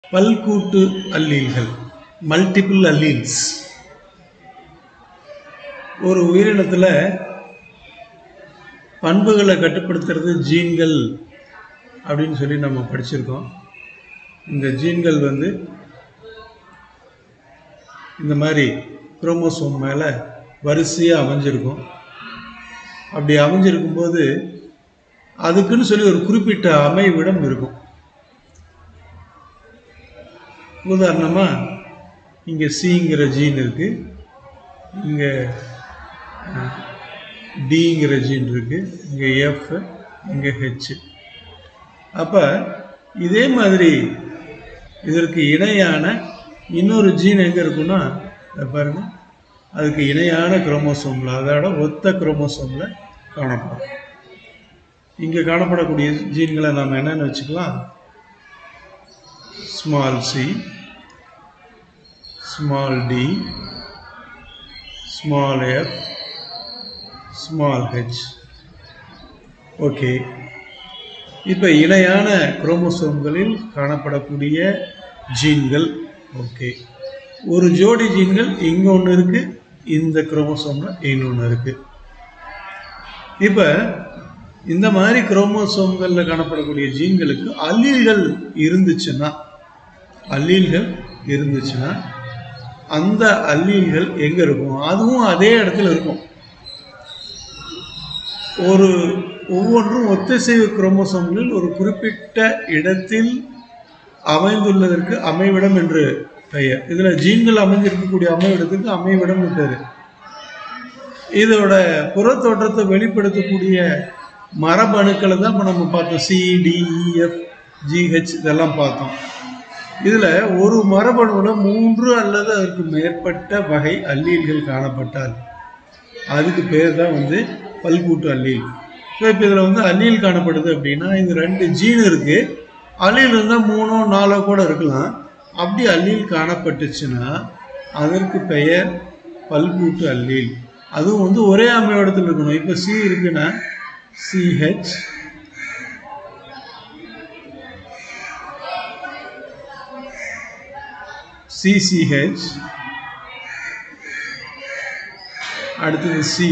பல்கூட்டு அல்லீல்கள் multiple alleles ஒரு உயிரினத்தில் பண்புகளை கட்டுப்படுத்துறது ஜீன்கள் அப்படின்னு சொல்லி நம்ம படிச்சிருக்கோம் இந்த ஜீன்கள் வந்து இந்த மாதிரி குரோமோசோம் மேலே வரிசையாக அமைஞ்சிருக்கும் அப்படி அமைஞ்சிருக்கும்போது அதுக்குன்னு சொல்லி ஒரு குறிப்பிட்ட அமைவிடம் இருக்கும் உதாரணமாக இங்கே சிங்கிற ஜீன் இருக்குது இங்கே டிங்கிற ஜீன் இருக்குது இங்கே எஃப் இங்கே ஹெச் அப்போ இதே மாதிரி இதற்கு இணையான இன்னொரு ஜீன் எங்கே இருக்குன்னா இதை பாருங்க அதுக்கு இணையான குரோமோசோமில் அதோட ஒத்த குரோமோசோமில் காணப்படும் இங்கே காணப்படக்கூடிய ஜீன்களை நாம் என்னென்னு வச்சுக்கலாம் small C small D small F small H okay இப்போ இணையான குரோமோசோம்களில் காணப்படக்கூடிய ஜீன்கள் ஓகே ஒரு ஜோடி ஜீன்கள் இங்கே ஒன்று இருக்குது இந்த குரோமோசோமில் இன்னொன்று இருக்குது இப்போ இந்த மாதிரி குரோமோசோம்களில் காணப்படக்கூடிய ஜீன்களுக்கு அல்லீல்கள் இருந்துச்சுன்னா அல்லீல்கள் இருந்துச்சுன்னா அந்த அல்லீல்கள் எங்கே இருக்கும் அதுவும் அதே இடத்துல இருக்கும் ஒரு ஒவ்வொன்றும் ஒத்திசைவு குரோமோசோம்களில் ஒரு குறிப்பிட்ட இடத்தில் அமைந்துள்ளதற்கு அமைவிடம் என்று பெயர் இதில் ஜீன்கள் அமைஞ்சிருக்கக்கூடிய அமைவிடத்துக்கு அமைவிடம் பேர் இதோட புறத்தோற்றத்தை வெளிப்படுத்தக்கூடிய மரபணுக்களை தான் இப்போ நம்ம பார்த்தோம் சிடிஇஎஃப் ஜிஹெச் இதெல்லாம் பார்த்தோம் இதில் ஒரு மரபணுவில் மூன்று அல்லது அதற்கு மேற்பட்ட வகை அல்லீல்கள் காணப்பட்டால் அதுக்கு பேர் தான் வந்து பல்கூட்டு அல்லீல் ஸோ இப்போ இதில் வந்து அல்லீல் காணப்படுது அப்படின்னா இது ரெண்டு ஜீன் இருக்குது அல்லீல் இருந்தால் மூணோ நாலோ கூட இருக்கலாம் அப்படி அல்லீல் காணப்பட்டுச்சுன்னா அதற்கு பெயர் பல்கூட்டு அல்லீல் அதுவும் வந்து ஒரே அமைவிடத்தில் இருக்கணும் இப்போ சி இருக்குன்னா சிஹெச் சிசிஹெச் அடுத்தது சி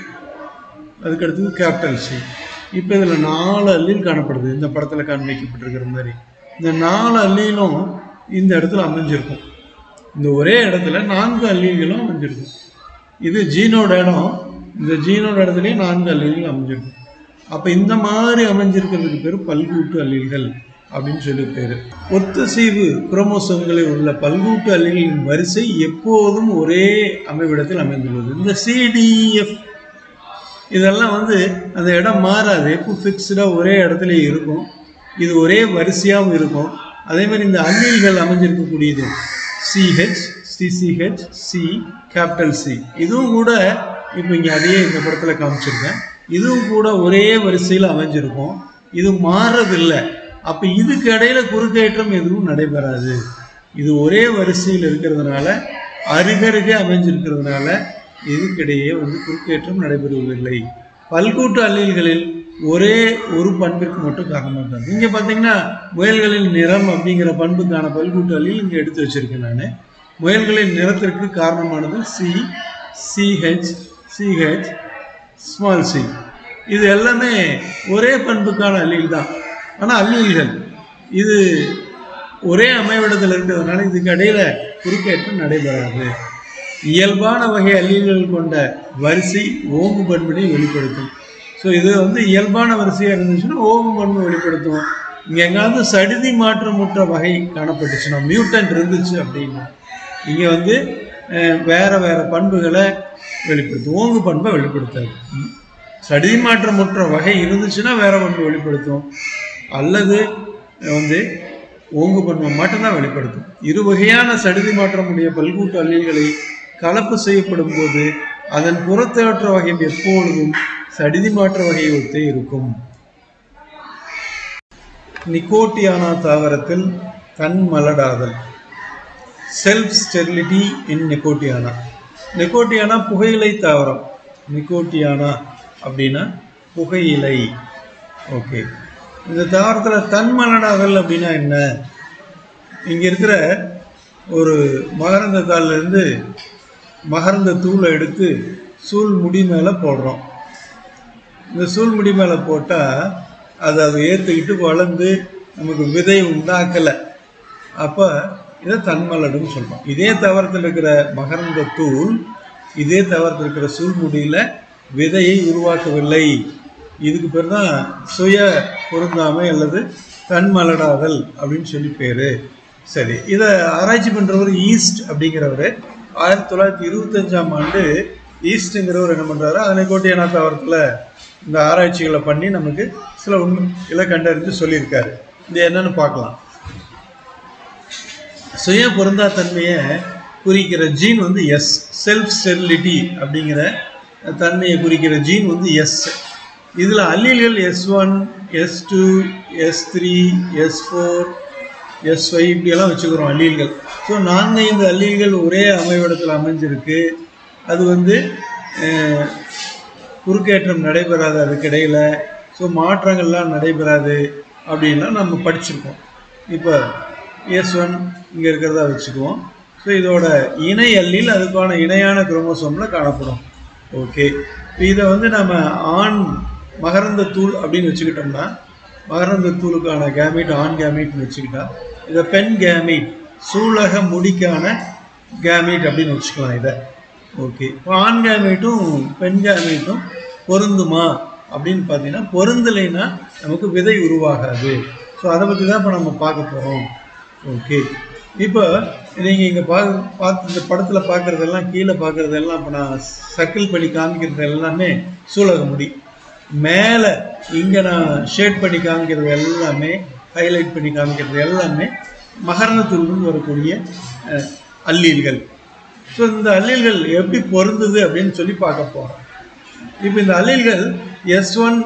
அதுக்கு அடுத்தது கேபிட்டல் சி இப்போ இதில் நாலு அல்லீல் காணப்படுது இந்த படத்தில் காண்பிக்கப்பட்டிருக்கிற மாதிரி இந்த நாலு அல்லீலும் இந்த இடத்துல அமைஞ்சிருக்கும் இந்த ஒரே இடத்துல நான்கு அல்லீல்களும் அமைஞ்சிருக்கும் இது ஜீனோட இடம் இந்த ஜீனோட இடத்துலையும் நான்கு அல்லீல்கள் அமைஞ்சிருக்கும் அப்போ இந்த மாதிரி அமைஞ்சிருக்கிறதுக்கு பேர் பல்கூட்டு அல்லீல்கள் அப்படின்னு சொல்லி பேர் ஒத்தசைவு குரோமோசோம்களில் உள்ள பல்கூட்டு அல்லீல்களின் வரிசை எப்போதும் ஒரே அமைவிடத்தில் அமைந்துள்ளது இந்த சிடிஎஃப் இதெல்லாம் வந்து அந்த இடம் மாறாது எப்போ ஃபிக்ஸ்டாக ஒரே இடத்துல இருக்கும் இது ஒரே வரிசையாகவும் இருக்கும் அதே மாதிரி இந்த அல்லீல்கள் அமைஞ்சிருக்கக்கூடியது C H C C H C capital C இதுவும் கூட இப்போ இங்கே அதையே இந்த படத்தில் காமிச்சிருக்கேன் இதுவும் கூட ஒரே வரிசையில் அமைஞ்சிருக்கும் இது மாறுறதில்லை அப்போ இதுக்கு இடையில குறுக்கேற்றம் எதுவும் நடைபெறாது இது ஒரே வரிசையில் இருக்கிறதுனால அருகருகே அமைஞ்சிருக்கிறதுனால இதுக்கிடையே வந்து குறுக்கேற்றம் நடைபெறுவதில்லை பல்கூட்டு அல்லீல்களில் ஒரே ஒரு பண்பிற்கு மட்டும் காரணமாக இங்கே பார்த்தீங்கன்னா முயல்களின் நிறம் அப்படிங்கிற பண்புக்கான பல்கூட்டு அல்லீல் இங்கே எடுத்து வச்சிருக்கேன் நான் முயல்களின் நிறத்திற்கு காரணமானது C C H C H small C இது எல்லாமே ஒரே பண்புக்கான அல்லீல் தான் ஆனால் அல்லீல்கள் இது ஒரே அமைவிடத்தில் இருக்கிறதுனால இதுக்கு இடையில குறுக்கேற்றம் நடைபெறாது இயல்பான வகை அல்லீல்கள் கொண்ட வரிசை ஓங்கு பண்பினை வெளிப்படுத்தும் ஸோ இது வந்து இயல்பான வரிசையாக இருந்துச்சுன்னா ஓங்கு பண்பு வெளிப்படுத்தும் இங்கே எங்காவது சடுதி மாற்றமுற்ற வகை காணப்பட்டுச்சுன்னா மியூட்டன்ட் இருந்துச்சு அப்படின்னா இங்கே வந்து வேற வேற பண்புகளை வெளிப்படுத்தும் ஓங்கு பண்பை வெளிப்படுத்தாது சடுதி மாற்றமுற்ற வகை இருந்துச்சுன்னா வேற பண்பு வெளிப்படுத்தும் அல்லது வந்து ஓங்கு பண்பை மட்டும்தான் வெளிப்படுத்தும் இரு வகையான சடுதி மாற்றமுடைய பல்கூட்டு அல்லீல்களை கலப்பு செய்யப்படும் போது அதன் புறத்தேற்ற வகை எப்பொழுதும் சடிதி மாற்ற வகையை ஒத்தே இருக்கும் நிக்கோட்டியானா தாவரத்தில் தன் மலடாதல் செல்ஃப் ஸ்டெரிலிட்டி இன் நிக்கோட்டியானா நிக்கோட்டியானா புகையிலை தாவரம் நிக்கோட்டியானா அப்படின்னா புகையிலை ஓகே இந்த தாவரத்தில் தன்மலடாதல் அப்படின்னா என்ன இங்கே இருக்கிற ஒரு மகரந்த தாள்ல இருந்து மகரந்த தூளை எடுத்து சூல் முடி மேலே போடுறோம் இந்த சூல் முடி மேலே போட்டால் அதை அதை ஏற்றுக்கிட்டு வளர்ந்து நமக்கு விதை உண்டாக்கலை அப்போ இதை தன்மலடுன்னு சொல்றோம் இதே தவறத்தில் இருக்கிற மகரந்த தூள் இதே தவறத்தில் இருக்கிற சூழ்முடியில் விதையை உருவாக்கவில்லை இதுக்கு பேர் தான் சுய பொருந்தாமை அல்லது தன்மலடாதல் அப்படின்னு சொல்லி பேர் சரி இதை ஆராய்ச்சி பண்ணுறவர் ஈஸ்ட் அப்படிங்கிறவர் ஆயிரத்தி தொள்ளாயிரத்தி இருபத்தஞ்சாம் ஆண்டு ஈஸ்ட்டுங்கிறவர் என்ன பண்ணுறாரு அதனை கோட்டியனா தவறத்தில் இந்த ஆராய்ச்சிகளை பண்ணி நமக்கு சில உண்மைகளை கண்டறிஞ்சு சொல்லியிருக்காரு இது என்னன்னு பார்க்கலாம் சுய பொருந்தா தன்மையை குறிக்கிற ஜீன் வந்து எஸ் செல்ஃப் ஸ்டெரிலிட்டி அப்படிங்கிற தன்மையை குறிக்கிற ஜீன் வந்து எஸ் இதில் அல்லீல்கள் S one S two S three S four S five இப்படியெல்லாம் வச்சுக்கிறோம் அல்லீல்கள் ஸோ நான்கு ஐந்து அல்லீல்கள் ஒரே அமைவிடத்தில் அமைஞ்சிருக்கு அது வந்து அஹ், குறுக்கேற்றம் நடைபெறாது அதுக்கு இடையில ஸோ மாற்றங்கள்லாம் நடைபெறாது அப்படின்லாம் நம்ம படிச்சிருக்கோம் இப்போ எஸ் ஒன் இங்கே இருக்கிறதா வச்சுக்குவோம் ஸோ இதோட இணை அல்லில் அதுக்கான இணையான குரோமோசோமில் காணப்படும் ஓகே இதை வந்து நம்ம ஆண் மகரந்த தூள் அப்படின்னு வச்சுக்கிட்டோம்னா மகரந்த தூளுக்கான கேமீட் ஆண் கேமீட்னு வச்சுக்கிட்டா இதை பெண் கேமீட் சூலக முடிக்கான கேமீட் அப்படின்னு வச்சுக்கலாம் இதை ஓகே இப்போ ஆண் கேமீட்டும் பெண் கேமீட்டும் பொருந்துமா அப்படின்னு பார்த்தீங்கன்னா பொருந்தலைன்னா நமக்கு விதை உருவாகாது ஸோ அதை பற்றி தான் இப்போ நம்ம பார்க்க போகிறோம் ஓகே இப்போ நீங்கள் இங்கே பா பார்த்து இந்த படத்தில் பார்க்குறதெல்லாம் கீழே பார்க்குறதெல்லாம் இப்போ நான் சர்க்கிள் பண்ணி காமிக்கிறது எல்லாமே சூலக முடி மேலே இங்கே நான் ஷேட் பண்ணி காமிக்கிறது எல்லாமே ஹைலைட் பண்ணி காமிக்கிறது எல்லாமே மகரணத்திலிருந்து வரக்கூடிய அஹ், அல்லீல்கள் ஸோ இந்த அல்லீல்கள் எப்படி பொருந்துது அப்படின்னு சொல்லி பார்க்க போகிறோம் இப்போ இந்த அல்லீல்கள் S one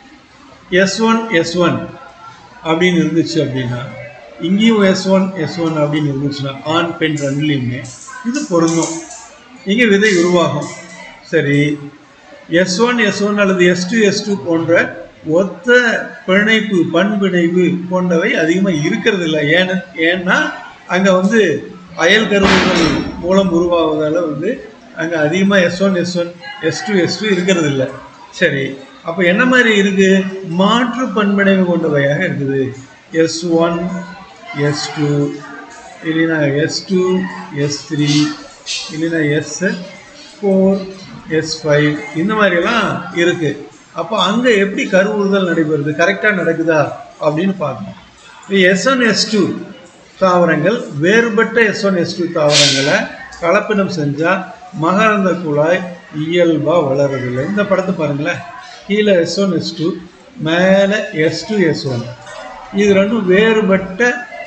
S one S one அப்படின்னு இருந்துச்சு அப்படின்னா இங்கேயும் எஸ் ஒன் எஸ் ஒன் அப்படின்னு இருந்துச்சுன்னா ஆண் பெண் ரெண்டுலேயுமே இது பொருந்தும் இங்கே விதை உருவாகும் சரி எஸ் ஒன் எஸ் ஒன் அல்லது எஸ் டூ எஸ் டூ போன்ற ஒத்த பிணைப்பு பண்பிணைவு போன்றவை அதிகமாக இருக்கிறது இல்லை ஏன்னு ஏன்னா அங்கே வந்து அயல் கருவுகள் மூலம் உருவாவதால் வந்து அங்கே அதிகமாக S one S one S two S two இருக்கிறது இல்லை சரி அப்போ என்ன மாதிரி இருக்கு மாற்று பண்பிணைவு கொண்டவையாக இருக்குது எஸ் ஒன் எஸ் டூ இல்லைன்னா எஸ் டூ எஸ் த்ரீ இல்லைன்னா எஸ் ஃபோர் எஸ் ஃபைவ் இந்த மாதிரியெல்லாம் இருக்கு அப்போ அங்கே எப்படி கருவுறுதல் நடைபெறுது கரெக்டாக நடக்குதா அப்படின்னு பார்க்கணும் இப்போ எஸ் ஒன் எஸ் டூ தாவரங்கள் வேறுபட்ட எஸ் ஒன் எஸ் டூ தாவரங்களை கலப்பினம் செஞ்சால் மகரந்த குழாய் இயல்பாக வளரதில்லை இந்த படத்தை பாருங்களேன் கீழே எஸ் ஒன் எஸ் டூ மேலே எஸ் டூ எஸ் ஒன் இது ரெண்டும் வேறுபட்ட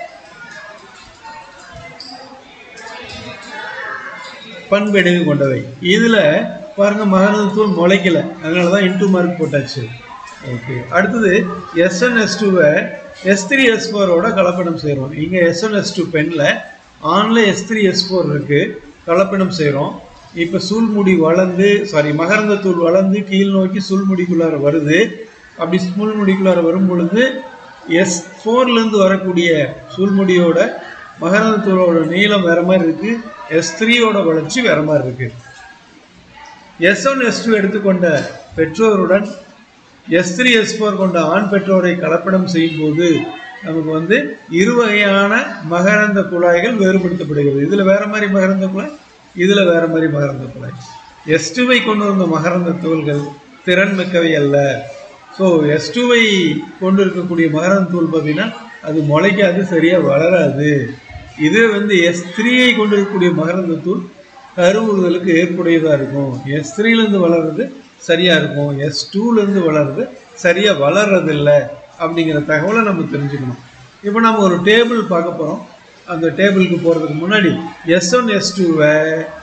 பண்பெடுகு கொண்டவை இதில் பாருங்க மகரந்த தூள் முளைக்கல அதனால தான் இன்டூ மார்க் போட்டாச்சு ஓகே அடுத்தது எஸ்என் எஸ் டூவை எஸ் த்ரீ எஸ் ஃபோரோட கலப்படம் செய்கிறோம் இங்கே எஸ்என் எஸ் டூ பெண்ணில் ஆனில் எஸ் த்ரீ எஸ் ஃபோர் இருக்குது கலப்படம் செய்கிறோம் இப்போ சூழ்முடி வளர்ந்து சாரி மகரந்த தூள் வளர்ந்து கீழ் நோக்கி சூழ்முடிக்குள்ளார வருது அப்படி சூழ்முடிக்குள்ளார வரும் பொழுது எஸ் ஃபோர்லேருந்து வரக்கூடிய சூழ்முடியோட மகரந்த தூளோட நீளம் வேற மாதிரி இருக்கு எஸ் த்ரீயோட வளர்ச்சி வேற மாதிரி இருக்கு எஸ் ஒன் எஸ் டூ எடுத்துக்கொண்ட பெற்றோருடன் எஸ் த்ரீ எஸ் ஃபோர் கொண்ட ஆண் பெற்றோரை கலப்படம் செய்யும் போது நமக்கு வந்து இரு வகையான மகரந்த குழாய்கள் வேறுபடுத்தப்படுகிறது இதில் வேற மாதிரி மகரந்த குழாய் இதில் வேற மாதிரி மகரந்த குழாய் எஸ் டூவை கொண்டு வந்த மகரந்த தூள்கள் திறன் மிக்கவை அல்ல ஸோ எஸ் டூவை கொண்டு இருக்கக்கூடிய மகரந்த தூள் பார்த்தீங்கன்னா அது முளைக்காது சரியாக வளராது இது வந்து எஸ் த்ரீயை கொண்டு இருக்கக்கூடிய மகரந்த தூள் கருவுறுதலுக்கு ஏற்புடையதாக இருக்கும் எஸ் த்ரீலேருந்து வளர்றது சரியாக இருக்கும் எஸ் டூலேருந்து வளர்றது சரியாக வளர்றதில்லை அப்படிங்கிற தகவலை நம்ம தெரிஞ்சுக்கணும் இப்போ நம்ம ஒரு டேபிள் பார்க்க போகிறோம் அந்த டேபிளுக்கு போகிறதுக்கு முன்னாடி எஸ் ஒன் எஸ் டூவை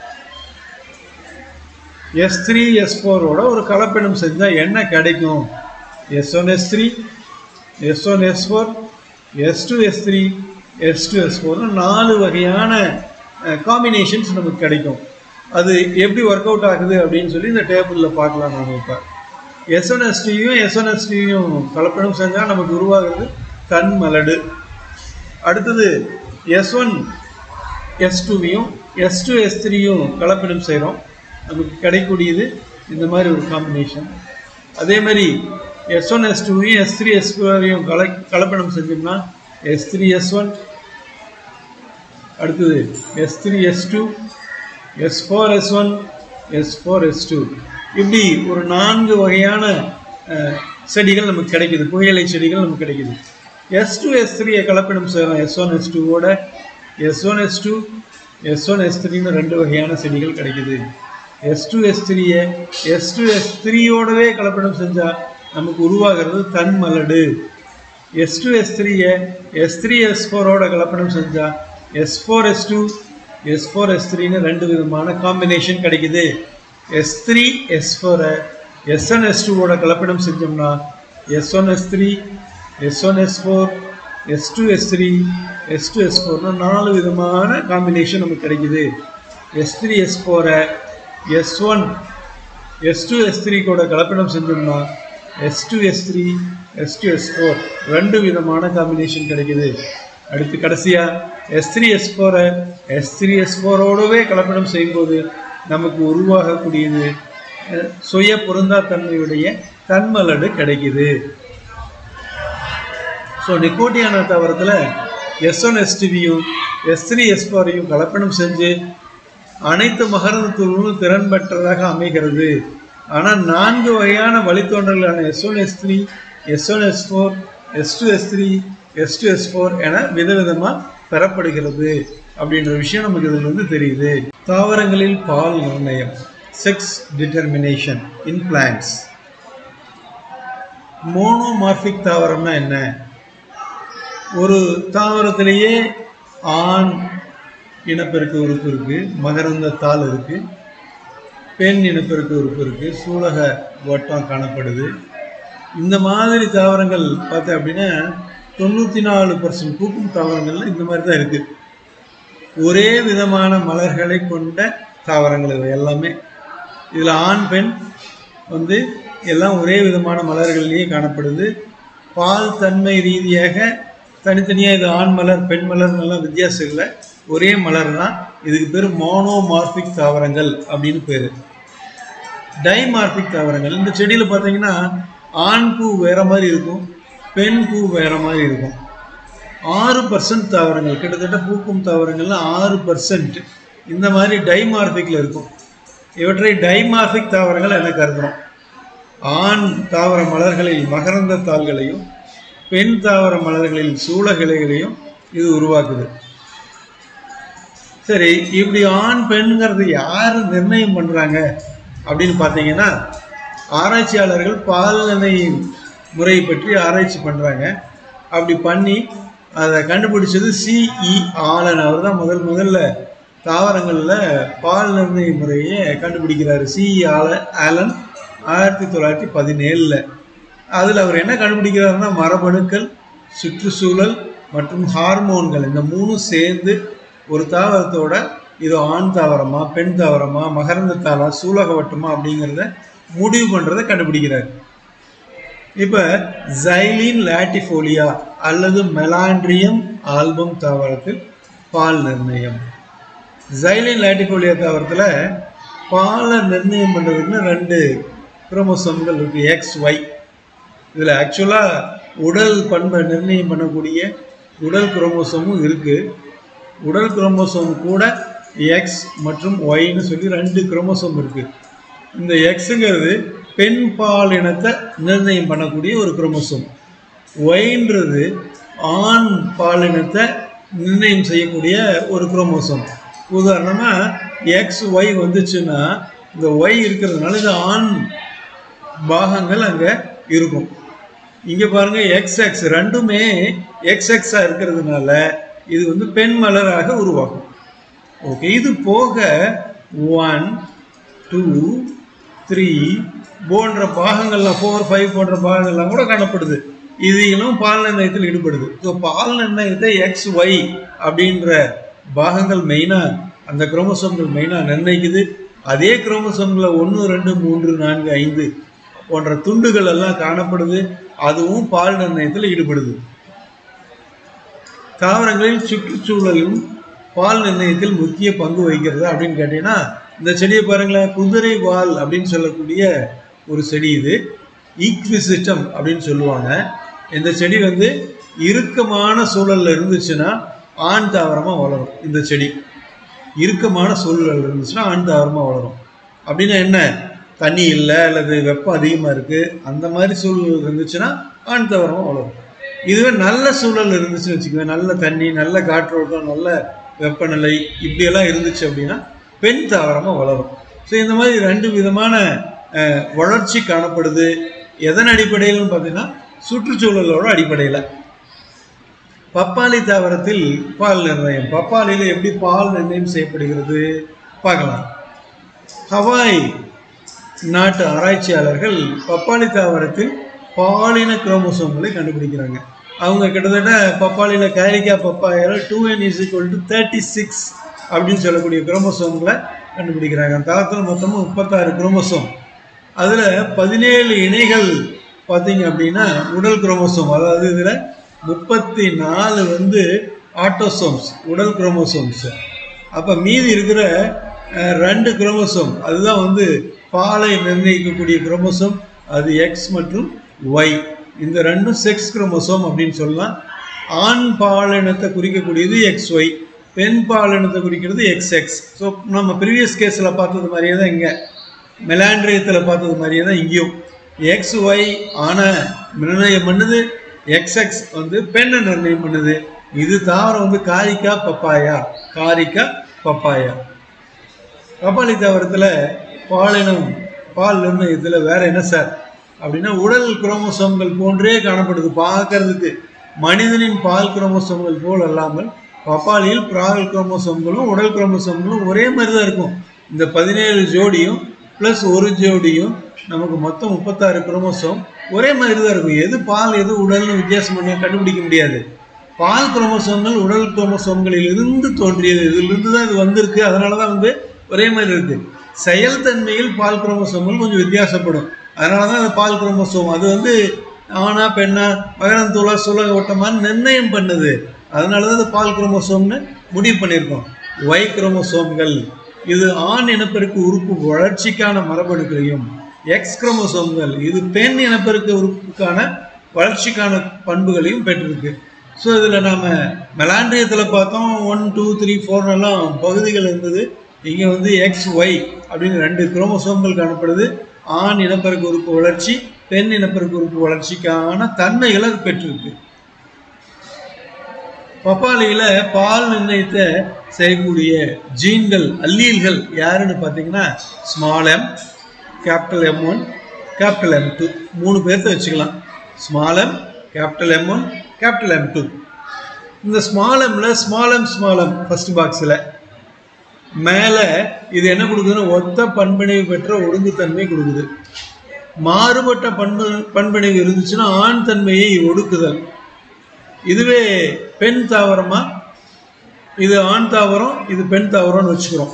எஸ் த்ரீ எஸ் ஃபோரோட ஒரு கலப்பினம் செஞ்சால் என்ன கிடைக்கும் S one S three S one S four S two S three S two S ஃபோர்னு நாலு வகையான காம்பினேஷன்ஸ் நமக்கு கிடைக்கும் அது எப்படி ஒர்க் அவுட் ஆகுது அப்படின்னு சொல்லி இந்த டேபிளில் பார்க்கலாம் நாம இப்போ எஸ் ஒன் எஸ் டியும் எஸ் ஒன் எஸ் டியும் கலப்படம் செஞ்சால் நமக்கு உருவாகிறது தன் மலடு அடுத்தது எஸ் ஒன் எஸ் டூவையும் எஸ் டூ எஸ் த்ரீயும் கலப்பினம் செய்கிறோம் நமக்கு கிடைக்கக்கூடியது இந்த மாதிரி ஒரு காம்பினேஷன் அதே மாதிரி எஸ் ஒன் எஸ் டூவையும் எஸ் த்ரீ எஸ் ஃபோரையும் கல கலப்படம் செஞ்சோம்னா எஸ் த்ரீ எஸ் ஒன் அடுத்தது S three S two S four S one S four S two இப்படி ஒரு நான்கு வகையான அஹ், செடிகள் நமக்கு கிடைக்குது புகையிலை செடிகள் நமக்கு கிடைக்குது எஸ் டூ எஸ் த்ரீயை கலப்பினம் செய்கிறோம் எஸ் ஒன் எஸ் டூவோட S one S two S one S த்ரீன்னு ரெண்டு வகையான செடிகள் கிடைக்குது எஸ் டூ எஸ் த்ரீயை எஸ் டூ எஸ் த்ரீயோடவே கலப்படம் செஞ்சால் நமக்கு உருவாகிறது தன்மலடு எஸ் டூ எஸ் த்ரீயை எஸ் த்ரீ எஸ் ஃபோரோட கலப்படம் செஞ்சால் S four S two S four S த்ரீன்னு ரெண்டு விதமான காம்பினேஷன் கிடைக்குது எஸ் த்ரீ எஸ் ஃபோரை எஸ் ஒன் எஸ் டூவோட கலப்படம் செஞ்சோம்னா S one S three S one S four S two S three S two S ஃபோர்னு நாலு விதமான காம்பினேஷன் நமக்கு கிடைக்குது எஸ் த்ரீ எஸ் ஃபோரை S one S two S three கூட கலப்படம் செஞ்சோம்னா S two S three S two S four ரெண்டு விதமான காம்பினேஷன் கிடைக்குது அடுத்து கடைசியாக எஸ் த்ரீ எஸ் ஃபோரை எஸ் த்ரீ எஸ் ஃபோரோடவே கலப்படம் செய்யும்போது நமக்கு உருவாகக்கூடியது அஹ், சுய பொருந்தா தன்மையுடைய தன்மலடு கிடைக்குது ஸோ நிக்கோட்டியான தாவரத்தில் எஸ் ஒன் எஸ்டிவியும் எஸ் த்ரீ எஸ் ஃபோரையும் கலப்படம் செஞ்சு அனைத்து மகரந்த தூள்களும் திறன் பெற்றதாக அமைகிறது ஆனால் நான்கு வகையான வழித்தோன்றல்களான S one S three S one S four S two S three S two S four என விதவிதமாக பெறப்படுகிறது அப்படின்ற விஷயம் நமக்கு இதில் வந்து தெரியுது தாவரங்களில் பால் நிர்ணயம் sex determination in plants monomorphic தாவரம்னா என்ன ஒரு தாவரத்திலேயே ஆண் இனப்பெருக்க உறுப்பு இருக்கு மகரந்த தாள் இருக்கு பெண் இனப்பெருக்க உறுப்பு இருக்கு சூலக வட்டம் காணப்படுது இந்த மாதிரி தாவரங்கள் பார்த்தேன் அப்படின்னா தொண்ணூற்றி நாலு பர்சன்ட் பூக்கும் தாவரங்கள்ல இந்த மாதிரி தான் இருக்கு ஒரே விதமான மலர்களை கொண்ட தாவரங்கள் இவை எல்லாமே இதில் ஆண் பெண் வந்து எல்லாம் ஒரே விதமான மலர்கள்லேயே காணப்படுது பால் தன்மை ரீதியாக தனித்தனியாக இது ஆண் மலர் பெண் மலர் எல்லாம் வித்தியாசம் இல்லை ஒரே மலர் தான் இதுக்கு பேர் மோனோமார்பிக் தாவரங்கள் அப்படின்னு பேர் டைமார்பிக் தாவரங்கள் இந்த செடியில் பார்த்தீங்கன்னா ஆண் பூ வேற மாதிரி இருக்கும் பெண் பூ வேற மாதிரி இருக்கும் ஆறு பர்சன்ட் தாவரங்கள் கிட்டத்தட்ட பூக்கும் தாவரங்கள்ல ஆறு பர்சன்ட் இந்த மாதிரி டைமார்பிக்ல இருக்கும் இவற்றை டைமார்பிக் தாவரங்கள் என கருதுறோம் ஆண் தாவர மலர்களில் மகரந்த தாள்களையும் பெண் தாவர மலர்களில் சூழகிளைகளையும் இது உருவாக்குது சரி இப்படி ஆண் பெண்ங்கிறது யார் நிர்ணயம் பண்ணுறாங்க அப்படின்னு பார்த்தீங்கன்னா ஆராய்ச்சியாளர்கள் பால்நிலை முறை பற்றி ஆராய்ச்சி பண்ணுறாங்க அப்படி பண்ணி அதை கண்டுபிடிச்சது சிஇ ஆலன் அவர் தான் முதல் முதல்ல தாவரங்களில் பால் நிர்ணய முறையை கண்டுபிடிக்கிறாரு சிஇ ஆல ஆலன் ஆயிரத்தி தொள்ளாயிரத்தி பதினேழில் அதில் அவர் என்ன கண்டுபிடிக்கிறாருன்னா மரபணுக்கள் சுற்றுச்சூழல் மற்றும் ஹார்மோன்கள் இந்த மூணும் சேர்ந்து ஒரு தாவரத்தோட இது ஆண் தாவரமா பெண் தாவரமா மகரந்த தாளா சூலக வட்டமா அப்படிங்கிறத முடிவு பண்ணுறதை கண்டுபிடிக்கிறார் இப்போ ஜைலின் லாட்டிஃபோலியா அல்லது மெலாண்ட்ரியம் ஆல்பம் தாவரத்தில் பால் நிர்ணயம் ஜைலின் லாட்டிஃபோலியா தாவரத்தில் பாலை நிர்ணயம் பண்ணுறதுக்குன்னு ரெண்டு குரோமோசோம்கள் இருக்கு எக்ஸ் ஒய் இதில் ஆக்சுவலாக உடல் பண்பை நிர்ணயம் பண்ணக்கூடிய உடல் குரோமோசோமும் இருக்குது உடல் குரோமோசோம் கூட எக்ஸ் மற்றும் ஒய்னு சொல்லி ரெண்டு குரோமோசோம் இருக்குது இந்த எக்ஸுங்கிறது பெண் பால் இனத்தை நிர்ணயம் பண்ணக்கூடிய ஒரு குரோமோசோம் ஒய்ன்றது ஆண் பாலினத்தை நிர்ணயம் செய்யக்கூடிய ஒரு குரோமோசோம் உதாரணமாக எக்ஸ் ஒய் வந்துச்சுன்னா இந்த ஒய் இருக்கிறதுனால இது ஆண் பாகங்கள் அங்கே இருக்கும் இங்கே பாருங்க எக்ஸ் எக்ஸ் ரெண்டுமே எக்ஸ் எக்ஸாக இருக்கிறதுனால இது வந்து பெண் மலராக உருவாகும் ஓகே இது போக ஒன் டூ த்ரீ போன்ற பாகங்கள்லாம் ஃபோர் ஃபைவ் போன்ற பாகங்கள்லாம் கூட காணப்படுது இதையும் பால் நிர்ணயத்தில் ஈடுபடுது ஸோ பால் நிர்ணயத்தை எக்ஸ் ஒய் அப்படின்ற பாகங்கள் மெயினாக அந்த குரோமோசோம்கள் மெயினாக நிர்ணயிக்குது அதே குரோமோசோம்களை ஒன்று ரெண்டு மூன்று நான்கு ஐந்து போன்ற துண்டுகள் எல்லாம் காணப்படுது அதுவும் பால் நிர்ணயத்தில் ஈடுபடுது தாவரங்களில் சுற்றுச்சூழலும் பால் நிர்ணயத்தில் முக்கிய பங்கு வகிக்கிறது அப்படின்னு கேட்டீங்கன்னா இந்த செடியை பாருங்களேன் குதிரை வால் அப்படின்னு சொல்லக்கூடிய ஒரு செடி இது ஈக்விசிட்டம் அப்படின்னு சொல்லுவாங்க இந்த செடி வந்து இறுக்கமான சூழல்ல இருந்துச்சுன்னா ஆண் தாவரமா வளரும் இந்த செடி இறுக்கமான சூழல் இருந்துச்சுன்னா ஆண் தாவரமா வளரும் அப்படின்னா என்ன தண்ணி இல்லை அல்லது வெப்பம் அதிகமாக இருக்குது அந்த மாதிரி சூழல் இருந்துச்சுன்னா ஆண் தாவரமாக வளரும் இதுவே நல்ல சூழல் இருந்துச்சுன்னு வச்சுக்கோங்க நல்ல தண்ணி நல்ல காற்றோட்டம் நல்ல வெப்பநிலை இப்படியெல்லாம் இருந்துச்சு அப்படின்னா பெண் தாவரமாக வளரும் ஸோ இந்த மாதிரி ரெண்டு விதமான அஹ், வளர்ச்சி காணப்படுது எதன் அடிப்படையில்னு பார்த்தீங்கன்னா சுற்றுச்சூழலோட அடிப்படையில் பப்பாளி தாவரத்தில் பால் நிர்ணயம் பப்பாளியில் எப்படி பால் நிர்ணயம் செய்யப்படுகிறது பார்க்கலாம் ஹவாய் நாட்டு ஆராய்ச்சியாளர்கள் பப்பாளி தாவரத்தில் பாலின குரோமோசோம்களை கண்டுபிடிக்கிறாங்க அவங்க கிட்டத்தட்ட பப்பாளியில் கைரிக்கா பப்பாயில் two N is equal to thirty six அப்படின்னு சொல்லக்கூடிய குரோமோசோம்களை கண்டுபிடிக்கிறாங்க அந்த தாவரத்தில் மொத்தமும் முப்பத்தாறு குரோமோசோம் அதில் பதினேழு இணைகள் பார்த்தீங்க அப்படின்னா உடல் குரோமோசோம் அதாவது இதில் முப்பத்தி நாலு வந்து ஆட்டோசோம்ஸ் உடல் குரோமோசோம்ஸ் அப்போ மீதி இருக்கிற அஹ், ரெண்டு குரோமோசோம் அதுதான் வந்து பாலை நிர்ணயிக்கக்கூடிய குரோமோசோம் அது எக்ஸ் மற்றும் ஒய் இந்த ரெண்டும் செக்ஸ் குரோமோசோம் அப்படின்னு சொல்லலாம் ஆண் பாலினத்தை குறிக்கக்கூடியது எக்ஸ் ஒய் பெண் பாலினத்தை குறிக்கிறது எக்ஸ் எக்ஸ் ஸோ நம்ம ப்ரீவியஸ் கேஸில் பார்த்தது மாதிரியே தான் இங்கே மெலாண்ட்ரியத்தில் பார்த்தது மாதிரியே தான் இங்கேயும் எக்ஸ் ஒய் ஆன நிர்ணயம் பண்ணுது எக்ஸ் எக்ஸ் வந்து பெண்ணை நிர்ணயம் பண்ணுது இது தாவரம் வந்து காரிக்கா பப்பாயா காரிக்கா பப்பாயா பப்பாளி தாவரத்தில் பாலினம் பால் நிர்ணயத்தில் வேற என்ன சார் அப்படின்னா உடல் குரோமோசோம்கள் போன்றே காணப்படுது பார்க்கறதுக்கு மனிதனின் பால் குரோமோசோம்கள் போல் அல்லாமல் பப்பாளியில் பால் குரோமோசோம்களும் உடல் குரோமோசோம்களும் ஒரே மாதிரி தான் இருக்கும் இந்த பதினேழு ஜோடியும் ப்ளஸ் ஒரு ஜோடியும் நமக்கு மொத்தம் முப்பத்தாறு குரோமோசோம் ஒரே மாதிரி தான் இருக்கும் எது பால் எது உடல்னு வித்தியாசம் பண்ண கண்டுபிடிக்க முடியாது பால் குரோமோசோம்கள் உடல் குரோமோசோம்களில் இருந்து தோன்றியது இதிலிருந்து தான் இது வந்திருக்கு அதனால தான் வந்து ஒரே மாதிரி இருக்கு செயல்தன்மையில் பால் குரோமோசோம்கள் கொஞ்சம் வித்தியாசப்படும் அதனால தான் அந்த பால் குரோமோசோம் அது வந்து ஆணா பெண்ணா மகரம் தூளா சுலக ஓட்டமான்னு நிர்ணயம் பண்ணுது அதனால தான் இந்த பால் குரோமோசோம்னு முடிவு பண்ணியிருக்கோம் ஒய் குரோமோசோம்கள் இது ஆண் இனப்பெருக்கு உறுப்பு வளர்ச்சிக்கான மரபணுக்களையும் எக்ஸ் குரோமோசோம்கள் இது பெண் இனப்பெருக்க உறுப்புக்கான வளர்ச்சிக்கான பண்புகளையும் பெற்றிருக்கு ஸோ இதில் நாம் மெலாண்ட்ரியத்தில் பார்த்தோம் ஒன் டூ த்ரீ ஃபோர்னெல்லாம் பகுதிகள் இருந்தது இங்கே வந்து எக்ஸ் ஒய் அப்படின்னு ரெண்டு குரோமோசோம்கள் காணப்படுது ஆண் இனப்பெருக்க உறுப்பு வளர்ச்சி பெண் இனப்பெருக்க உறுப்பு வளர்ச்சிக்கான தன்மைகளை அது பெற்றிருக்கு பப்பாளியில பால் நிர்ணயத்தை செய்யக்கூடிய ஜீன்கள் அல்லீல்கள் யாருன்னு பார்த்தீங்கன்னா small M capital M one capital M two மூணு பேர்த்த வச்சுக்கலாம் small M capital M one capital M two இந்த ஸ்மால் எம்ல small M small M first பாக்ஸில் மேலே இது என்ன கொடுக்குதுன்னா ஒத்த பண்பிணைவு பெற்ற ஒடுங்குத்தன்மை கொடுக்குது மாறுபட்ட பண்பு பண்பிணைவு இருந்துச்சுன்னா ஆண் தன்மையை ஒடுக்குதல் இதுவே பெண் தாவரமா இது ஆண் தாவரம் இது பெண் தாவரம்னு வச்சுக்கிறோம்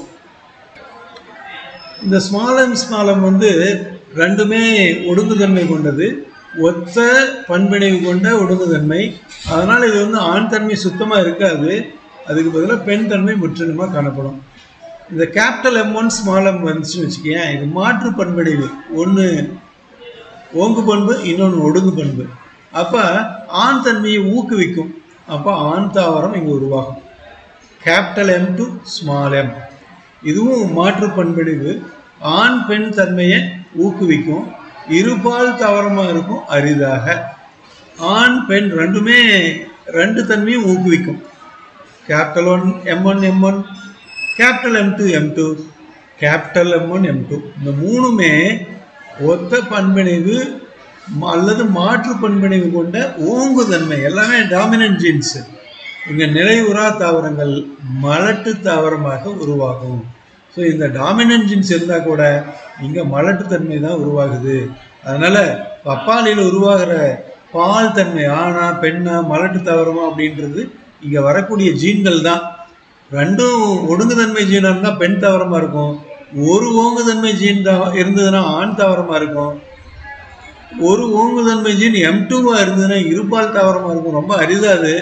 இந்த ஸ்மாலம் ஸ்மாலம் வந்து ரெண்டுமே ஒடுங்குதன்மை கொண்டது ஒத்த பண்பிணைவு கொண்ட ஒடுங்குதன்மை அதனால் இது வந்து ஆண் தன்மை சுத்தமாக இருக்காது அதுக்கு பதிலாக பெண் தன்மை முற்றிலுமாக காணப்படும் இந்த capital M one small M வந்துச்சுன்னு வச்சுக்கேன் இது மாற்று பண்படைவு ஒன்று ஓங்கு பண்பு இன்னொன்று ஒடுங்கு பண்பு அப்போ ஆண் தன்மையை ஊக்குவிக்கும் அப்போ ஆண் தாவரம் இங்கே உருவாகும் capital M two small M இதுவும் மாற்று பண்படைவு ஆண் பெண் தன்மையை ஊக்குவிக்கும் இருபால் தாவரமாக இருக்கும் அரிதாக ஆண் பெண் ரெண்டுமே ரெண்டு தன்மையும் ஊக்குவிக்கும் capital one M one M one capital M two M two capital M one M two இந்த மூணுமே ஒத்த பண்பிணைவு ம- அல்லது மாற்று பண்பிணைவு கொண்ட ஓங்குதன்மை எல்லாமே டாமினன்ட் ஜீன்ஸ் இங்கே நிலையுறா தாவரங்கள் மலட்டு தாவரமாக உருவாகும் ஸோ இந்த டாமினன்ட் ஜீன்ஸ் இருந்தால் கூட இங்கே மலட்டுத்தன்மை தான் உருவாகுது அதனால் பப்பாளியில் உருவாகிற பால் தன்மை ஆணா பெண்ணா மலட்டு தாவரமா அப்படின்றது இங்கே வரக்கூடிய ஜீன்கள் தான் ரெண்டும் ஒடுங்குதன்மை ஜீனாக இருந்தால் பெண் தாவரமாக இருக்கும் ஒரு ஓங்குதன்மை ஜீன் தா இருந்ததுன்னா ஆண் தாவரமாக இருக்கும் ஒரு ஓங்குதன்மை ஜீன் எம் டூவாக இருந்ததுன்னா இருபால் தாவரமாக இருக்கும் ரொம்ப அரிதாது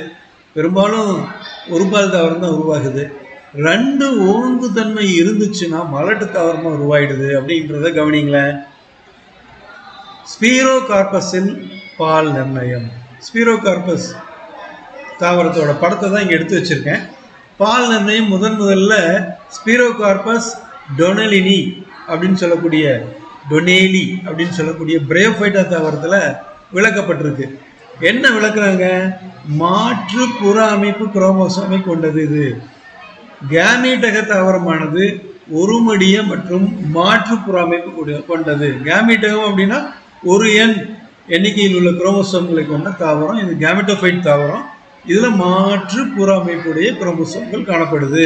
பெரும்பாலும் ஒரு பால் தாவரம் தான் உருவாகுது ரெண்டு ஓங்கு தன்மை இருந்துச்சுன்னா மலட்டு தாவரமா உருவாயிடுது அப்படின்றத கவனிங்களேன் ஸ்பீரோ கார்பஸில் பால் நிர்ணயம் ஸ்பீரோ கார்பஸ் தாவரத்தோட படத்தை தான் இங்கே எடுத்து வச்சிருக்கேன் பால் நிர்ணயம் முதன் முதல்ல ஸ்பீரோ கார்பஸ் டொனலினி அப்படின்னு சொல்லக்கூடிய டொனேலி அப்படின்னு சொல்லக்கூடிய பிரேஃபைட்டா தாவரத்தில் விளக்கப்பட்டிருக்கு என்ன விளக்குறாங்க மாற்று புற அமைப்பு குரோமோசோமை கொண்டது இது கேமீட்டக தாவரமானது ஒருமடிய மற்றும் மாற்று புற அமைப்பு கொண்ட- கொண்டது கேமீட்டகம் அப்படின்னா ஒரு எண் எண்ணிக்கையில் உள்ள குரோமோசோம்களை கொண்ட தாவரம் இது கேமெட்டோஃபைட் தாவரம் இதுல மாற்று புற அமைப்புடைய குரோமோசோம்கள் காணப்படுது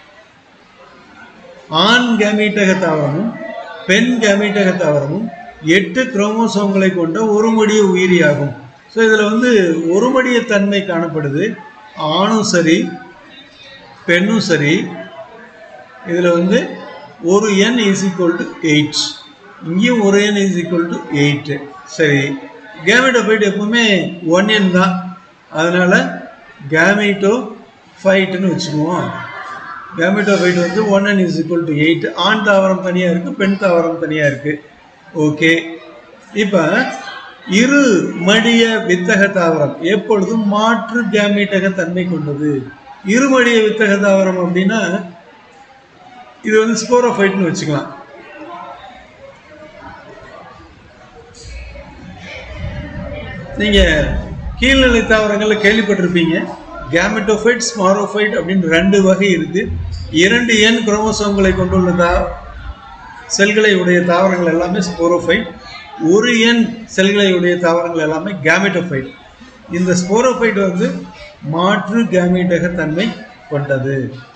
ஆண் கேமீட்டக தாவரமும் பெண் கேமீட்டக தாவரமும் எட்டு குரோமோசோம்களை கொண்ட ஒருமடிய உயிரியாகும் ஸோ இதில் வந்து ஒருமடிய தன்மை காணப்படுது ஆணும் சரி பெண்ணும் சரி இதில் வந்து ஒரு N is equal to eight இங்கேயும் ஒரு N is equal to eight சரி கேமெட்டோஃபைட் எப்பவுமே ஒன் என் தான் அதனால் கேமெட்டோ ஃபைட்டுன்னு வச்சுக்குவோம் கேமெட்டோஃபைட் வந்து one N is equal to eight ஆண் தாவரம் தனியாக இருக்குது பெண் தாவரம் தனியாக இருக்குது ஓகே இப்போ இரு மடிய வித்தக தாவரம் எப்பொழுதும் மாற்று கேமீட்டக தன்மை கொண்டது இருமடிய வித்தக தாவரம் அப்படின்னா இது வந்து ஸ்போரோஃபைட்னு வச்சுக்கலாம் நீங்க கீழ்நிலை தாவரங்கள்ல கேள்விப்பட்டிருப்பீங்க கேமெட்டோஃபைட் ஸ்மாரோஃபைட் அப்படின்னு ரெண்டு வகை இருக்கு இரண்டு எண் குரோமோசோம்களை கொண்டுள்ள தா செல்களை உடைய தாவரங்கள் எல்லாமே ஸ்போரோஃபைட் ஒரு எண் செல்களை உடைய தாவரங்கள் எல்லாமே கேமெட்டோஃபைட் இந்த ஸ்போரோஃபைட் வந்து மாற்று கேமீட்டக தன்மை கொண்டது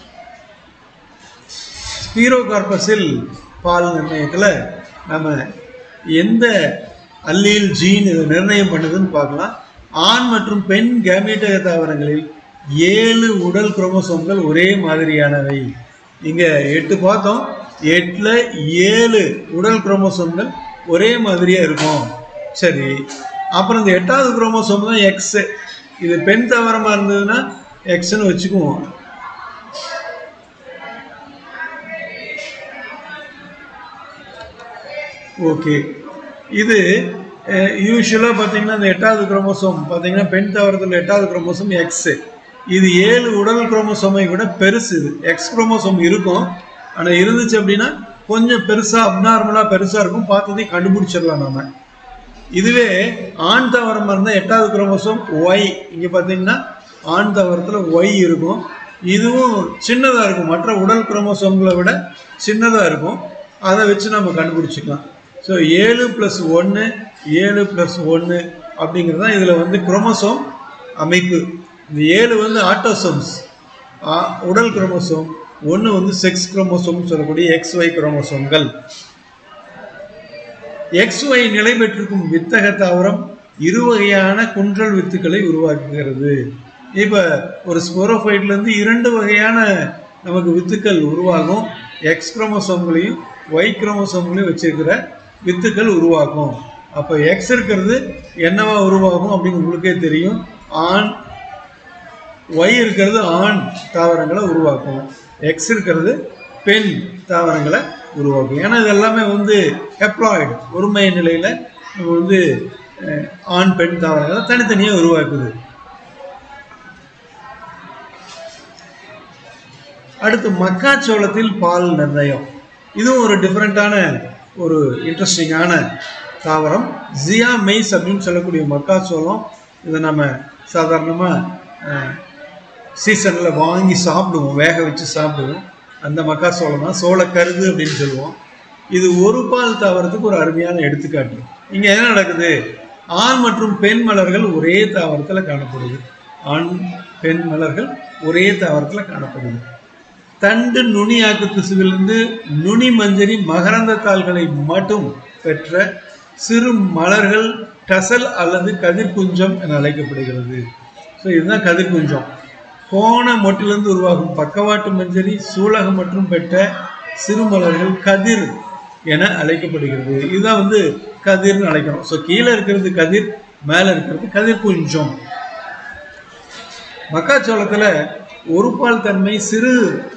ஸ்பீரோகார்பஸில் பால் நிர்ணயத்தில் நம்ம எந்த அல்லீல் ஜீன் இதை நிர்ணயம் பண்ணுதுன்னு பார்க்கலாம் ஆண் மற்றும் பெண் கேமீட்டக தாவரங்களில் ஏழு உடல் குரோமோசோம்கள் ஒரே மாதிரியானவை இங்கே எட்டு பார்த்தோம் எட்டில் ஏழு உடல் குரோமோசோம்கள் ஒரே மாதிரியாக இருக்கும் சரி அப்புறம் இந்த எட்டாவது குரோமோசோம் தான் எக்ஸ் இது பெண் தாவரமாக இருந்ததுன்னா எக்ஸ்ன்னு வச்சுக்குவோம் ஓகே இது யூஸ்வலாக பார்த்தீங்கன்னா இந்த எட்டாவது குரோமோசோம் பார்த்தீங்கன்னா பெண் தாவரத்தில் எட்டாவது குரோமோசோம் எக்ஸ் இது ஏழு உடல் குரோமோசோமை விட பெருசு இது எக்ஸ் குரோமோசோம் இருக்கும் ஆனால் இருந்துச்சு அப்படின்னா கொஞ்சம் பெருசாக அப்நார்மலாக பெருசாக இருக்கும் பார்த்ததையும் கண்டுபிடிச்சிடலாம் நம்ம இதுவே ஆண் தாவரமாக இருந்தால் எட்டாவது குரோமோசோம் ஒய் இங்கே பார்த்தீங்கன்னா ஆண் தாவரத்தில் ஒய் இருக்கும் இதுவும் சின்னதாக இருக்கும் மற்ற உடல் குரோமோசோம்களை விட சின்னதாக இருக்கும் அதை வச்சு நம்ம கண்டுபிடிச்சிக்கலாம் ஸோ ஏழு ப்ளஸ் ஒன்று ஏழு ப்ளஸ் ஒன்று அப்படிங்கிறது தான் இதில் வந்து குரோமோசோம் அமைப்பு இந்த ஏழு வந்து ஆட்டோசோம்ஸ் உடல் குரோமோசோம் ஒன்று வந்து செக்ஸ் குரோமோசோம்னு சொல்லக்கூடிய எக்ஸ் ஒய் குரோமோசோம்கள் எக்ஸ் ஒய் நிலை பெற்றிருக்கும் வித்தக தாவரம் இரு வகையான குன்றல் வித்துக்களை உருவாக்குகிறது இப்போ ஒரு ஸ்போரோஃபைட்லேருந்து இரண்டு வகையான நமக்கு வித்துக்கள் உருவாகும் எக்ஸ் குரோமோசோம்களையும் ஒய் குரோமோசோம்களையும் வச்சிருக்கிற வித்துக்கள் உருவாகும் அப்போ எக்ஸ் இருக்கிறது என்னவா உருவாகும் அப்படின்னு உங்களுக்கே தெரியும் ஆண் ஒய் இருக்கிறது ஆண் தாவரங்களை உருவாக்கும் எக்ஸ் இருக்கிறது பெண் தாவரங்களை உருவாக்கும் ஏன்னா இது எல்லாமே வந்து ஹெப்ளாய்டு ஒருமை நிலையில் நம்ம வந்து அஹ், ஆண் பெண் தாவரங்களை தனித்தனியாக உருவாக்குது அடுத்து மக்காச்சோளத்தில் பால் நிர்ணயம் இதுவும் ஒரு டிஃப்ரெண்ட்டான ஒரு இன்ட்ரெஸ்டிங்கான தாவரம் ஜியா மெய்ஸ் அப்படின்னு சொல்லக்கூடிய மக்காச்சோளம் இதை நம்ம சாதாரணமாக சீசனில் வாங்கி சாப்பிடுவோம் வேக வச்சு சாப்பிடுவோம் அந்த மக்காச்சோளம் தான் சோளக்கருது அப்படின்னு சொல்லுவோம் இது ஒரு பால் தாவரத்துக்கு ஒரு அருமையான எடுத்துக்காட்டு இங்கே என்ன நடக்குது ஆண் மற்றும் பெண் மலர்கள் ஒரே தாவரத்தில் காணப்படுது ஆண் பெண் மலர்கள் ஒரே தாவரத்தில் காணப்படுது தண்டு நுனியாக்கு திசுவிலிருந்து நுனி மஞ்சரி மகரந்த தாள்களை மட்டும் பெற்ற சிறு மலர்கள் டசல் அல்லது கதிர்குஞ்சம் என அழைக்கப்படுகிறது ஸோ இதுதான் கதிர்குஞ்சம் கோண மொட்டிலிருந்து உருவாகும் பக்கவாட்டு மஞ்சரி சூலகம் மற்றும் பெற்ற சிறு மலர்கள் கதிர் என அழைக்கப்படுகிறது இதுதான் வந்து கதிர்னு அழைக்கிறோம் ஸோ கீழே இருக்கிறது கதிர் மேலே இருக்கிறது கதிர்குஞ்சம் மக்காச்சோளத்துல ஒரு பால் தன்மை சிறு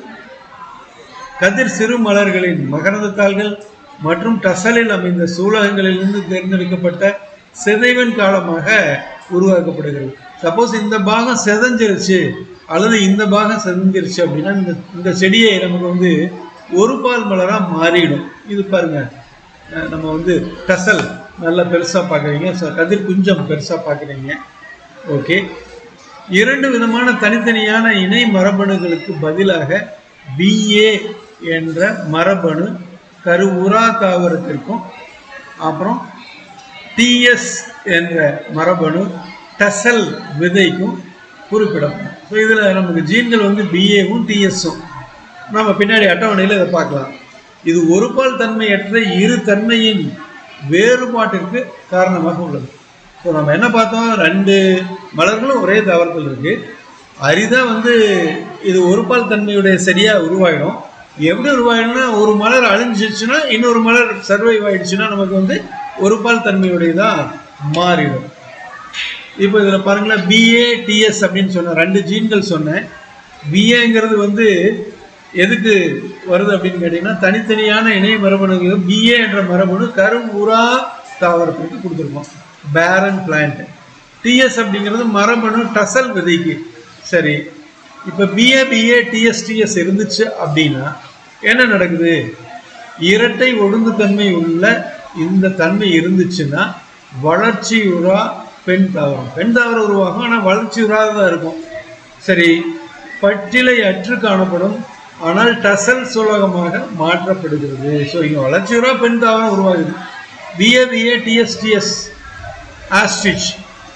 கதிர் சிறு மலர்களின் மகரந்த தாள்கள் மற்றும் டசலில் அமைந்த சூலகங்களிலிருந்து தேர்ந்தெடுக்கப்பட்ட சிதைவன் காலமாக உருவாக்கப்படுகிறது சப்போஸ் இந்த பாகம் செதஞ்சிருச்சு அல்லது இந்த பாகம் செதஞ்சிருச்சு அப்படின்னா இந்த இந்த செடியை நமக்கு வந்து ஒரு பால் மலரா மாறிடும் இது பாருங்க அஹ் நம்ம வந்து டசல் நல்லா பெருசா பார்க்குறீங்க கதிர் குஞ்சம் பெருசா பார்க்குறீங்க ஓகே இரண்டு விதமான தனித்தனியான இணை மரபணுகளுக்கு பதிலாக பிஏ என்ற மரபணு கருவுரா தாவரத்திற்கும் அப்புறம் டிஎஸ் என்ற மரபணு டசல் விதைக்கும் குறிப்பிடப்படும் ஸோ இதில் நமக்கு ஜீன்கள் வந்து பிஏவும் டிஎஸும் நம்ம பின்னாடி அட்டவணையில் இதை பார்க்கலாம் இது ஒரு பால் தன்மையற்ற இரு தன்மையின் வேறுபாட்டிற்கு காரணமாக உள்ளது ஸோ நம்ம என்ன பார்த்தோம் ரெண்டு மலர்களும் ஒரே தாவரத்தில் இருக்கு அரிதா வந்து இது ஒரு பால் தன்மையுடைய சரியா உருவாயிடும் எப்படி உருவாயிடும்னா ஒரு மலர் அழிஞ்சிச்சுன்னா இன்னொரு மலர் சர்வைவ் ஆயிடுச்சுன்னா நமக்கு வந்து ஒரு பால் தன்மையுடையதா மாறிடும் இப்போ இதில் பாருங்களேன் பிஏ டிஎஸ் அப்படின்னு சொன்னேன் ரெண்டு ஜீன்கள் சொன்னேன் பிஏங்கிறது வந்து எதுக்கு வருது அப்படின்னு கேட்டிங்கன்னா தனித்தனியான இணைய மரபணுக்கு பிஏ என்ற மரபணு கரும்புறா தாவரத்துக்கு கொடுத்துருக்கோம் பேரன் பிளான்ட் டிஎஸ் அப்படிங்கிறது மரபணு டசல் விதைக்கு சரி இப்போ பிஏ பிஏ டிஎஸ் டிஎஸ் இருந்துச்சு அப்படின்னா என்ன நடக்குது இரட்டை ஒடுங்கு தன்மை உள்ள இந்த தன்மை இருந்துச்சுன்னா வளர்ச்சியுறா பெண் தாவரம் பெண் தாவரம் உருவாகும் ஆனால் வளர்ச்சியுறாதான் இருக்கும் சரி பட்டிலை அற்று காணப்படும் ஆனால் டசல் சுலகமாக மாற்றப்படுகிறது ஸோ இங்கே வளர்ச்சியுறா பெண் தாவரம் உருவாகுது பிஏ பிஏ டிஎஸ்டிஎஸ் ஆஸ்ட்ரிச்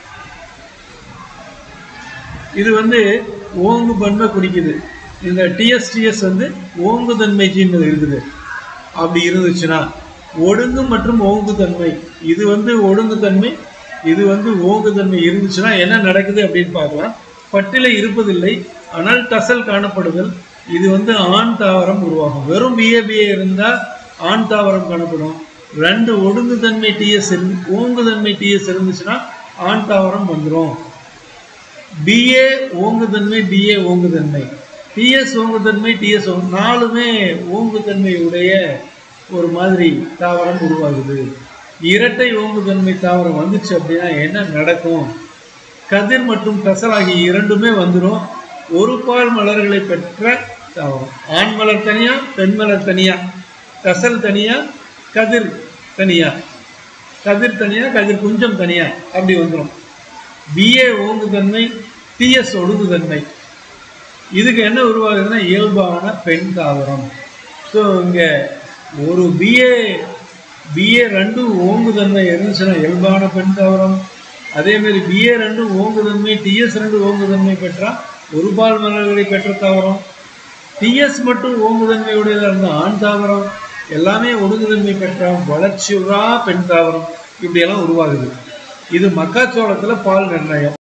இது வந்து ஓங்கு பன்மை குறிக்குது இந்த டிஎஸ்டிஎஸ் வந்து ஓங்கு தன்மை ஜீன் இருக்குது அப்படி இருந்துச்சுன்னா ஒடுங்கு மற்றும் ஓங்கு தன்மை இது வந்து ஒடுங்கு தன்மை இது வந்து ஓங்கு தன்மை இருந்துச்சுன்னா என்ன நடக்குது அப்படின்னு பார்க்கலாம் பட்டிலை இருப்பதில்லை ஆனால் டசல் காணப்படுதல் இது வந்து ஆண் தாவரம் உருவாகும் வெறும் பிஏபிஏ இருந்தால் ஆண் தாவரம் காணப்படும் ரெண்டு ஒடுங்கு தன்மை டிஎஸ் இருந்து ஓங்கு தன்மை டிஎஸ் இருந்துச்சுன்னா ஆண் தாவரம் வந்துடும் பிஏ ஓங்குதன்மை பிஏ ஓங்குதன்மை டிஎஸ் ஓங்குதன்மை டிஎஸ் நாலுமே ஓங்குதன்மை உடைய ஒரு மாதிரி தாவரம் உருவாகுது இரட்டை ஓங்குதன்மை தாவரம் வந்துச்சு அப்படின்னா என்ன நடக்கும் கதிர் மற்றும் டசல் ஆகிய இரண்டுமே வந்துடும் ஒரு பால் மலர்களை பெற்ற தாவரம் ஆண் மலர் தனியா பெண் மலர் தனியா டசல் தனியா கதிர் தனியா கதிர் தனியா கதிர் குஞ்சம் தனியா அப்படி வந்துடும் பிஏ ஓங்குதன்மை டிஎஸ் ஒடுங்குதன்மை இதுக்கு என்ன உருவாகுதுன்னா இயல்பான பெண் தாவரம் ஸோ இங்கே ஒரு பிஏ பிஏ ரெண்டும் ஓங்குதன்மை இருந்துச்சுன்னா இயல்பான பெண் தாவரம் அதேமாரி பிஏ ரெண்டும் ஓங்குதன்மை டிஎஸ் ரெண்டு ஓங்குதன்மை பெற்றா ஒரு பால் மலர்களை பெற்ற தாவரம் டிஎஸ் மட்டும் ஓங்குதன்மையுடையதாக இருந்தால் ஆண் தாவரம் எல்லாமே ஒடுங்குதன்மை பெற்ற வளர்ச்சியுறா பெண் தாவரம் இப்படியெல்லாம் உருவாகுது இது மக்காச்சோளத்தில் பால் நிர்ணயம்